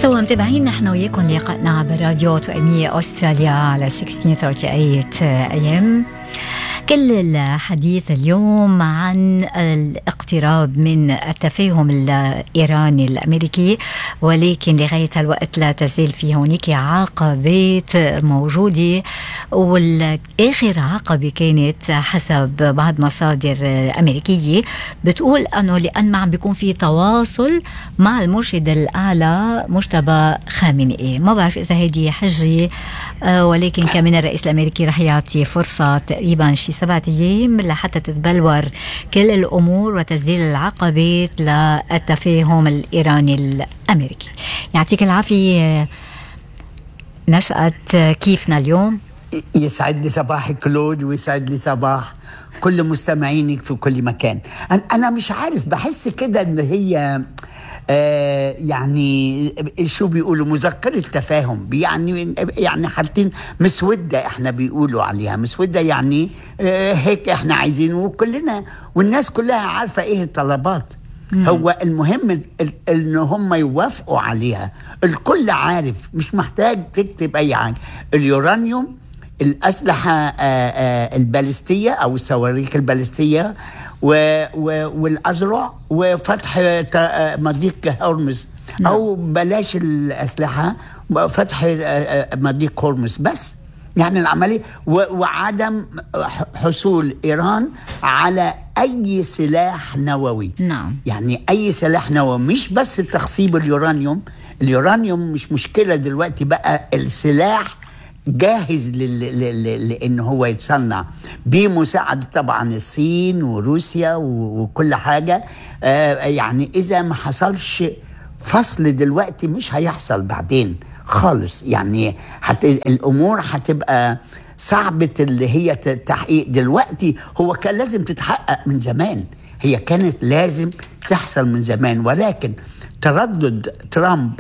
سوا متابعين نحن وياكم لقائنا عبر راديو توأمية أستراليا على 1638 أيام كل الحديث اليوم عن الاقتراب من التفاهم الايراني الامريكي ولكن لغايه الوقت لا تزال في هناك عقبات موجوده والاخر عقبه كانت حسب بعض مصادر امريكيه بتقول انه لان ما عم بيكون في تواصل مع المرشد الاعلى مجتبى خامنئي ما بعرف اذا هذه حجه آه، ولكن كمان الرئيس الامريكي رح يعطي فرصه تقريبا شي سبعة أيام لحتى تتبلور كل الأمور وتسديد العقبات للتفاهم الإيراني الأمريكي يعطيك العافية نشأت كيفنا اليوم يسعد لي صباحك كلود ويسعد لي صباح كل مستمعينك في كل مكان أنا مش عارف بحس كده إن هي آه يعني شو بيقولوا مذكرة تفاهم يعني يعني حاطين مسودة احنا بيقولوا عليها مسودة يعني آه هيك احنا عايزينه وكلنا والناس كلها عارفة ايه الطلبات مم. هو المهم ان هم يوافقوا عليها الكل عارف مش محتاج تكتب اي حاجة اليورانيوم الأسلحة آآ آآ البالستية أو الصواريخ البالستية و و والأذرع وفتح مضيق هرمز أو بلاش الأسلحة فتح مضيق هرمز بس يعني العملية وعدم حصول إيران على أي سلاح نووي نعم يعني أي سلاح نووي مش بس تخصيب اليورانيوم اليورانيوم مش مشكلة دلوقتي بقى السلاح جاهز لان هو يتصنع بمساعده طبعا الصين وروسيا وكل حاجه آه يعني اذا ما حصلش فصل دلوقتي مش هيحصل بعدين خالص يعني حت الامور هتبقى صعبة اللي هي التحقيق دلوقتي هو كان لازم تتحقق من زمان هي كانت لازم تحصل من زمان ولكن تردد ترامب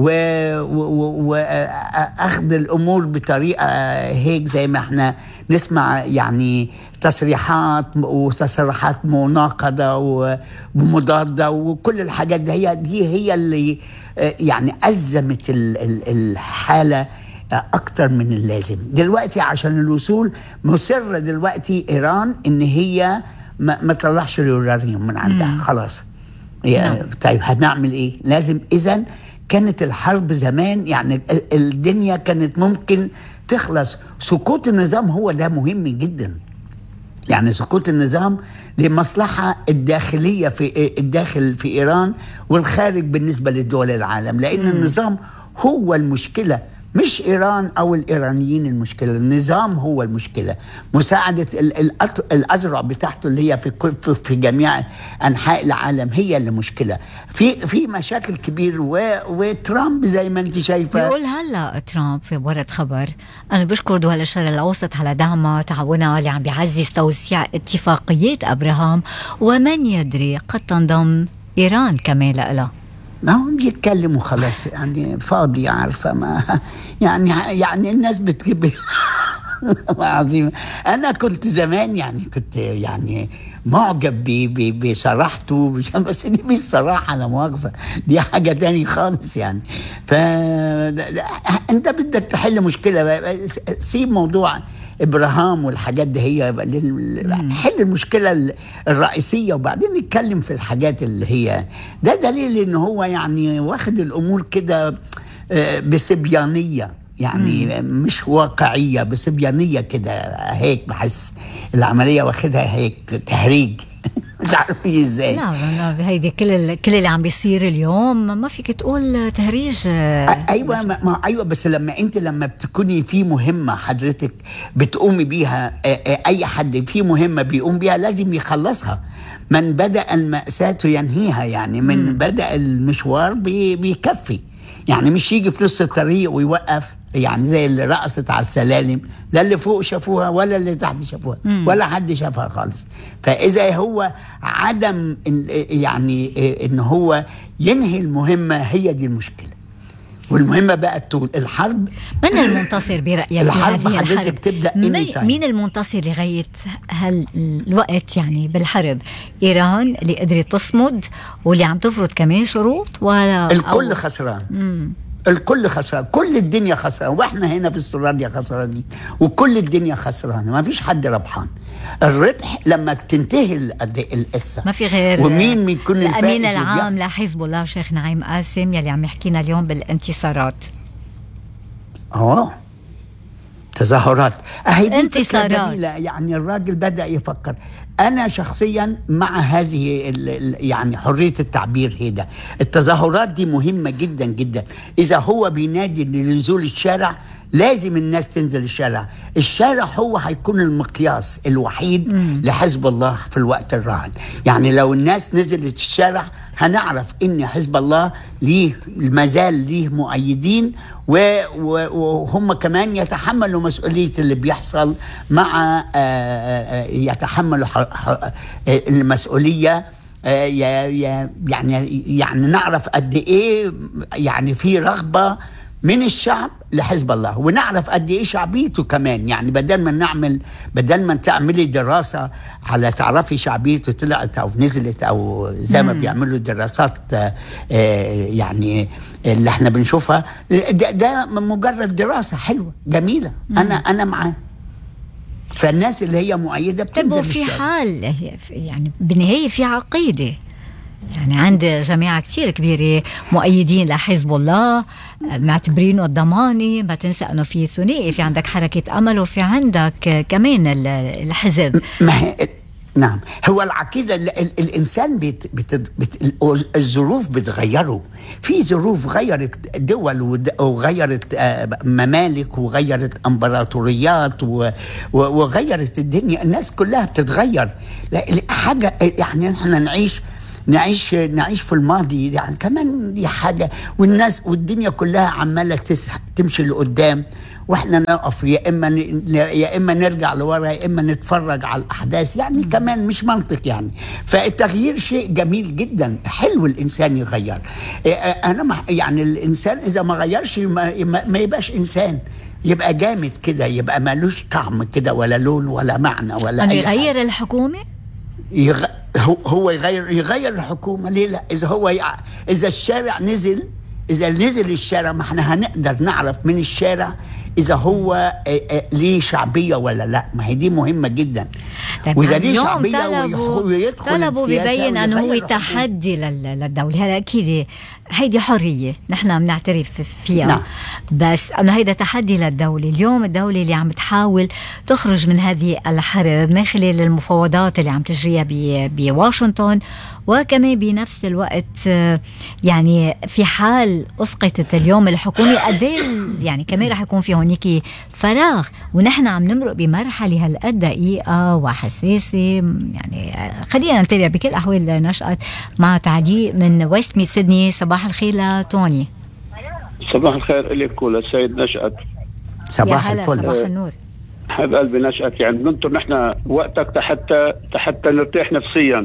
واخذ الامور بطريقه هيك زي ما احنا نسمع يعني تصريحات وتصريحات مناقضه ومضاده وكل الحاجات دي هي دي هي اللي يعني ازمت الحاله اكتر من اللازم دلوقتي عشان الوصول مصره دلوقتي ايران ان هي ما, ما تطلعش اليورانيوم من عندها خلاص يعني طيب هنعمل ايه لازم اذا كانت الحرب زمان يعني الدنيا كانت ممكن تخلص سقوط النظام هو ده مهم جدا يعني سقوط النظام لمصلحة الداخلية في الداخل في إيران والخارج بالنسبة لدول العالم لأن النظام هو المشكلة مش ايران او الايرانيين المشكله النظام هو المشكله مساعده الازرع بتاعته اللي هي في في جميع انحاء العالم هي اللي مشكله في في مشاكل كبير وترامب زي ما انت شايفه بيقول هلا ترامب في ورد خبر انا بشكر دول الشرق الاوسط على دعمها تعاونها اللي عم بيعزز توسيع اتفاقيات ابراهام ومن يدري قد تنضم ايران كمان لها ما هم بيتكلموا خلاص يعني فاضي عارفه ما يعني يعني الناس بتجيب العظيم انا كنت زمان يعني كنت يعني معجب بصراحته بس دي مش صراحه لا مؤاخذه دي حاجه تاني خالص يعني ف انت بدك تحل مشكله سيب موضوع ابراهام والحاجات دي هي حل المشكله الرئيسيه وبعدين نتكلم في الحاجات اللي هي ده دليل ان هو يعني واخد الامور كده بصبيانيه يعني مم. مش واقعيه بصبيانيه كده هيك بحس العمليه واخدها هيك تهريج مش عارف ازاي لا لا هيدي كل كل اللي عم بيصير اليوم ما فيك تقول تهريج ايوه ما, ما ايوه بس لما انت لما بتكوني في مهمه حضرتك بتقومي بيها اي حد في مهمه بيقوم بيها لازم يخلصها من بدا الماساه ينهيها يعني من م. بدا المشوار بي بيكفي يعني مش يجي في نص الطريق ويوقف يعني زي اللي رقصت على السلالم لا اللي فوق شافوها ولا اللي تحت شافوها مم. ولا حد شافها خالص فاذا هو عدم يعني ان هو ينهي المهمه هي دي المشكله والمهمة بقى الطول الحرب من المنتصر برأيك الحرب حضرتك تبدأ مين المنتصر لغاية هالوقت يعني بالحرب إيران اللي قدرت تصمد واللي عم تفرض كمان شروط ولا الكل أو... خسران مم. الكل خسران كل الدنيا خسران واحنا هنا في استراليا خسرانين وكل الدنيا خسرانه ما فيش حد ربحان الربح لما تنتهي ال- القصه ما في غير ومين بيكون الامين الفائز العام لحزب الله شيخ نعيم قاسم يلي عم يحكينا اليوم بالانتصارات اه تظاهرات اهي دي فكرة انتصارات. جميلة يعني الراجل بدأ يفكر أنا شخصيا مع هذه ال- ال- يعني حرية التعبير هيدا التظاهرات دي مهمة جدا جدا إذا هو بينادي لنزول الشارع لازم الناس تنزل الشارع الشارع هو هيكون المقياس الوحيد لحزب الله في الوقت الراهن يعني لو الناس نزلت الشارع هنعرف ان حزب الله ليه مازال ليه مؤيدين و- و- وهم كمان يتحملوا مسؤولية اللي بيحصل مع آه، آه، يتحملوا ح- ح- آه، المسؤولية آه، ي- ي- يعني يعني نعرف قد ايه يعني في رغبه من الشعب لحزب الله ونعرف قد ايه شعبيته كمان يعني بدل ما نعمل بدل ما تعملي دراسه على تعرفي شعبيته طلعت او نزلت او زي ما بيعملوا دراسات آه، آه، يعني اللي احنا بنشوفها ده, ده مجرد دراسه حلوه جميله انا انا معاه فالناس اللي هي مؤيده طب بتنزل وفي الشارع. حال هي- يعني بالنهاية في عقيدة يعني عند جماعة كتير كبيرة مؤيدين لحزب الله معتبرينه الضماني ما تنسى انه في ثنائي في عندك حركة امل وفي عندك كمان ال- الحزب ما هي نعم هو العقيدة ال- ال- الإنسان بيت بيت بيت الظروف بتغيره في ظروف غيرت دول ود- وغيرت آه، ممالك وغيرت امبراطوريات و- و- وغيرت الدنيا الناس كلها بتتغير لا- حاجة يعني احنا نعيش نعيش نعيش في الماضي يعني كمان دي حاجة والناس والدنيا كلها عمالة تسح تمشي لقدام واحنا نقف يا اما ن- يا اما نرجع لورا يا اما نتفرج على الاحداث يعني كمان مش منطق يعني فالتغيير شيء جميل جدا حلو الانسان يغير إيه، انا مع- يعني الانسان اذا ما غيرش ما, ما ما يبقاش انسان يبقى جامد كده يبقى مالوش طعم كده ولا لون ولا معنى ولا انه أي حاجة. يغير الحكومة يغ... هو هو يغير يغير الحكومه ليه لا اذا هو يع... اذا الشارع نزل اذا نزل الشارع ما احنا هنقدر نعرف من الشارع اذا هو آه، آه، ليه شعبيه ولا لا ما هي دي مهمه جدا طيب واذا ليه اليوم شعبيه طلبوا ويح- ويدخل طلبوا السياسة ببين انه هو ويغير الحكومة. تحدي لل- للدوله هلا اكيد هيدي حريه نحن بنعترف فيها نعم. بس انه هيدا تحدي للدوله اليوم الدوله اللي عم تحاول تخرج من هذه الحرب من خلال المفاوضات اللي عم تجريها ب- بواشنطن وكمان بنفس الوقت آه، يعني في حال اسقطت اليوم الحكومه قد إيه ال- يعني كمان رح يكون في هونيك فراغ ونحن عم نمرق بمرحله هالقد دقيقه وحساسه يعني آه، خلينا نتابع بكل الاحوال نشأت مع تعليق من ويست ميد سيدني صباح الخير لتوني صباح الخير لك وللسيد نشأت صباح يا هلا صباح الفل النور حب قلبي نشأت يعني بننطر نحن وقتك حتى حتى نرتاح نفسيا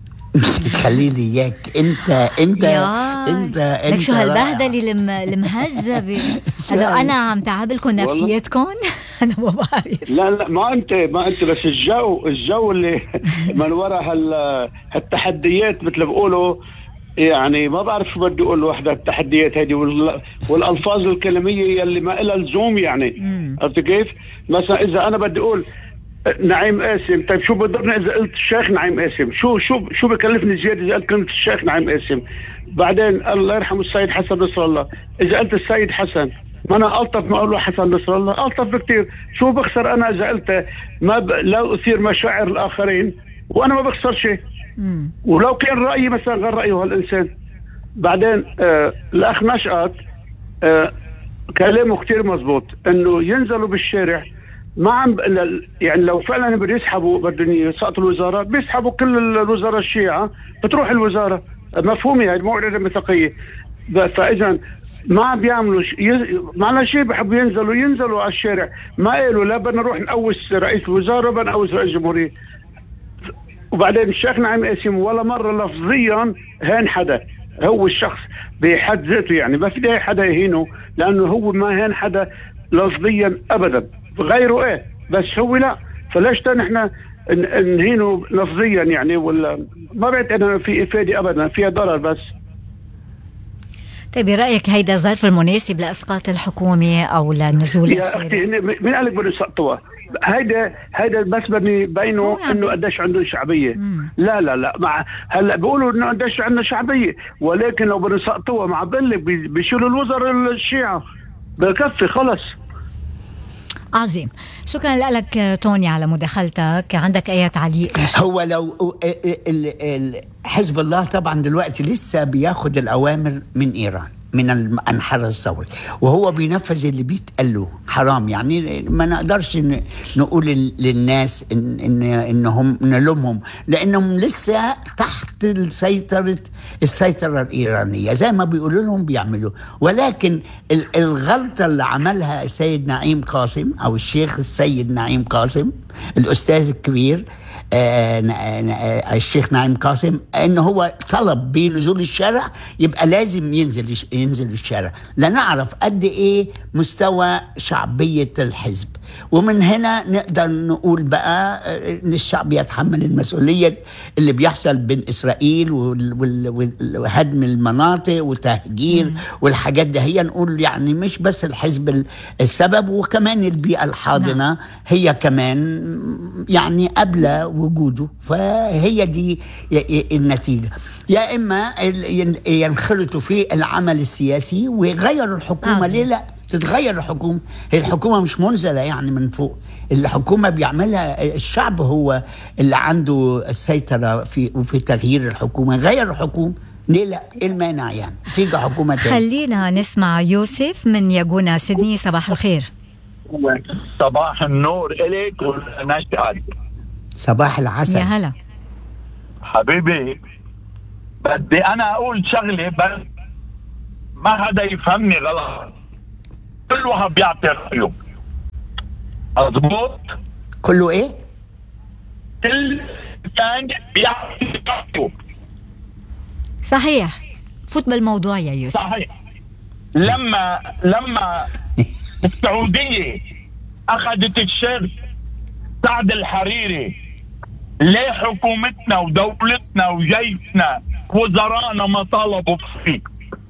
خلي لي اياك انت انت يا انت لك انت شو رائع. هالبهدله الم- المهذبه شو انه هال- انا عم تعبلكم والله. نفسيتكم انا ما بعرف لا لا ما انت ما انت بس الجو الجو اللي من وراء هال هالتحديات مثل بقولوا يعني ما بعرف شو بدي اقول وحده التحديات هذه وال- والالفاظ الكلاميه يلي ما لها لزوم يعني مم. عرفت كيف؟ مثلا اذا انا بدي اقول نعيم قاسم طيب شو بضرني اذا قلت الشيخ نعيم قاسم شو شو شو بكلفني زياده اذا قلت كلمه الشيخ نعيم قاسم بعدين الله يرحمه السيد حسن نصر الله اذا قلت السيد حسن ما انا الطف ما اقول له حسن نصر الله الطف بكثير شو بخسر انا اذا قلت ما ب... لا اثير مشاعر الاخرين وانا ما بخسر شيء مم. ولو كان رايي مثلا غير رايه هالانسان بعدين آه الاخ نشأت آه كلامه كثير مزبوط انه ينزلوا بالشارع ما عم ل- يعني لو فعلا بده يسحبوا بدهم يسقطوا الوزاره بيسحبوا كل الوزراء الشيعه بتروح الوزاره مفهومه هاي موعده ميثاقيه ب- فاذا ما عم بيعملوا ش... ي... معنا شيء بحبوا ينزلوا ينزلوا على الشارع ما قالوا لا بدنا نروح نقوس رئيس الوزراء بدنا نقوس رئيس الجمهوريه وبعدين الشيخ نعيم قاسم ولا مره لفظيا هان حدا هو الشخص بحد ذاته يعني ما في داعي حدا يهينه لانه هو ما هان حدا لفظيا ابدا غيره ايه بس هو لا فليش تا نحن ن- نهينه لفظيا يعني ولا ما بعتقد انه في افاده ابدا فيها ضرر بس طيب برايك هيدا الظرف المناسب لاسقاط الحكومه او لنزول يا الشارع اختي هن- مين قال لك بده يسقطوها؟ هيدا هيدا بس بدي هو بينه يعني- انه قديش عنده شعبيه مم. لا لا لا مع هلا بيقولوا انه قديش عندنا شعبيه ولكن لو بدنا يسقطوها مع بقول لك بي- بيشيلوا الوزراء الشيعه بكفي خلص عظيم شكرا لك توني على مداخلتك عندك اي تعليق هو لو ال- ال- حزب الله طبعا دلوقتي لسه بياخد الاوامر من ايران من الانحراف الثوري وهو بينفذ اللي بيتقال له حرام يعني ما نقدرش ن- نقول لل- للناس ان ان انهم نلومهم لانهم لسه تحت السيطره السيطره الايرانيه زي ما بيقولوا لهم بيعملوا ولكن ال- الغلطه اللي عملها السيد نعيم قاسم او الشيخ السيد نعيم قاسم الاستاذ الكبير آه، ن- آه، الشيخ نعيم قاسم ان هو طلب بنزول الشارع يبقى لازم ينزل يش- ينزل الشارع لنعرف قد ايه مستوى شعبيه الحزب ومن هنا نقدر نقول بقى آه، ان الشعب يتحمل المسؤوليه اللي بيحصل بين اسرائيل وال- وال- وال- وهدم المناطق وتهجير والحاجات دي هي نقول يعني مش بس الحزب ال- السبب وكمان البيئه الحاضنه هي كمان يعني قبل وجوده فهي دي ي- ي- النتيجه يا اما ال- ين- ينخرطوا في العمل السياسي ويغيروا الحكومه عظيم. ليه لا تتغير الحكومه هي الحكومه مش منزله يعني من فوق الحكومه بيعملها الشعب هو اللي عنده السيطره في وفي تغيير الحكومه غير الحكومه ليه لا ايه المانع يعني تيجي حكومه تانية خلينا نسمع يوسف من ياجونا سيدني صباح الخير صباح النور إلك ونشأت صباح العسل يا هلا حبيبي بدي أنا أقول شغلة بس ما حدا يفهمني غلط كل واحد بيعطي رأيه مضبوط كله ايه كل كان بيعطي رأيه صحيح فوت بالموضوع يا يوسف صحيح لما لما السعودية أخذت الشيخ سعد الحريري ليه حكومتنا ودولتنا وجيشنا وزرائنا ما طالبوا فيه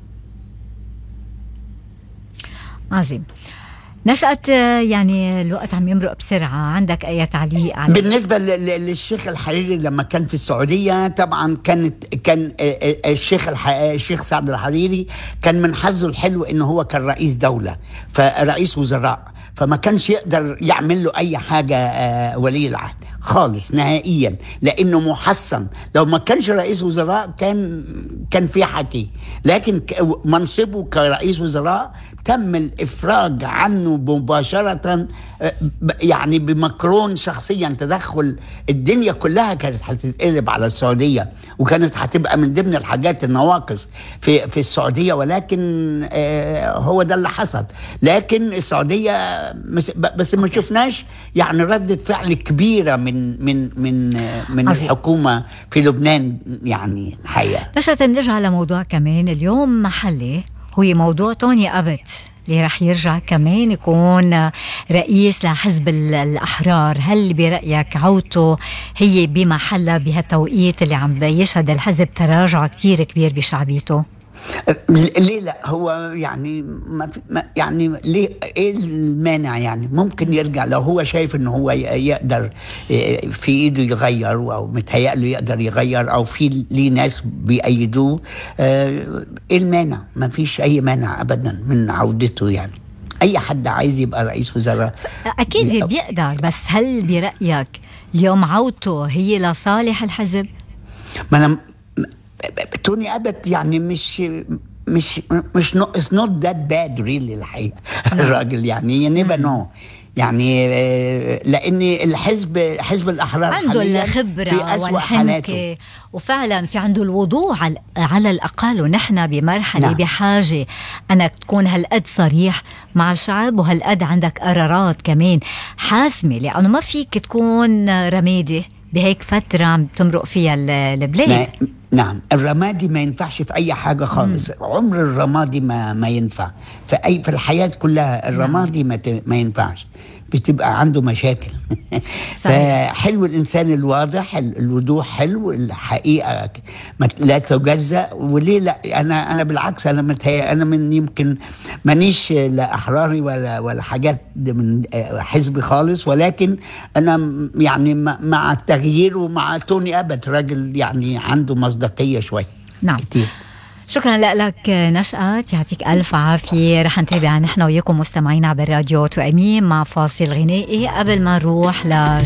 عظيم نشأت آه، يعني الوقت عم يمرق بسرعة عندك أي تعليق على بالنسبة ل- ل- للشيخ الحريري لما كان في السعودية طبعا كانت كان آه، آه، الشيخ الح- آه، الشيخ سعد الحريري كان من حظه الحلو انه هو كان رئيس دولة فرئيس وزراء فما كانش يقدر يعمل له اي حاجة آه، ولي العهد خالص نهائيا لانه محصن لو ما كانش رئيس وزراء كان كان في حكي لكن ك- منصبه كرئيس وزراء تم الافراج عنه مباشره آه، ب- يعني بمكرون شخصيا تدخل الدنيا كلها كانت هتتقلب على السعوديه وكانت هتبقى من ضمن الحاجات النواقص في في السعوديه ولكن آه، هو ده اللي حصل لكن السعوديه مس- ب- بس ما شفناش يعني رده فعل كبيره من من من آه، من عظيم. الحكومه في لبنان يعني الحقيقه نشأت بنرجع لموضوع كمان اليوم محلي هو موضوع توني أبت اللي رح يرجع كمان يكون رئيس لحزب ال- الأحرار هل برأيك عودته هي بمحلها بهالتوقيت اللي عم يشهد الحزب تراجع كتير كبير بشعبيته ليه لا هو يعني ما في ما يعني ليه ايه المانع يعني ممكن يرجع لو هو شايف ان هو ي- يقدر إيه، في ايده يغير او متهيأله يقدر يغير او في ليه ناس بيأيدوه آه، ايه المانع ما فيش اي مانع ابدا من عودته يعني اي حد عايز يبقى رئيس وزراء أكيد لا. بيقدر بس هل برأيك اليوم عودته هي لصالح الحزب؟ ما انا م- م- توني ابت يعني مش مش مش اتس نوت ذات باد ريلي الحقيقه الراجل يعني يو نيفر نو يعني آه، لان الحزب حزب الاحرار عنده حالياً الخبرة في اسوء حالاته والحنكة وفعلا في عنده الوضوح على, على الأقل ونحن بمرحلة نعم. نعم. بحاجة أنك تكون هالقد صريح مع الشعب وهالقد عندك قرارات كمان حاسمة لأنه ما فيك تكون رمادي بهيك فترة عم تمرق فيها ال- البلاد ما نعم الرمادي ما ينفعش في اي حاجه خالص عمر الرمادي ما ما ينفع في اي في الحياه كلها الرمادي ما ت- ما ينفعش بتبقى عنده مشاكل صحيح. فحلو الانسان الواضح ال- الوضوح حلو الحقيقه ك- ما ت- لا تجزأ وليه لا انا انا بالعكس انا متهيأ انا من يمكن مانيش لا احراري ولا ولا حاجات من آه، حزبي خالص ولكن انا م- يعني م- مع التغيير ومع توني ابت راجل يعني عنده مصداقيه شويه نعم كتير شكرا لك نشأت يعطيك ألف عافية رح نتابع نحن وياكم مستمعين عبر راديو تؤمين مع فاصل غنائي قبل ما نروح ل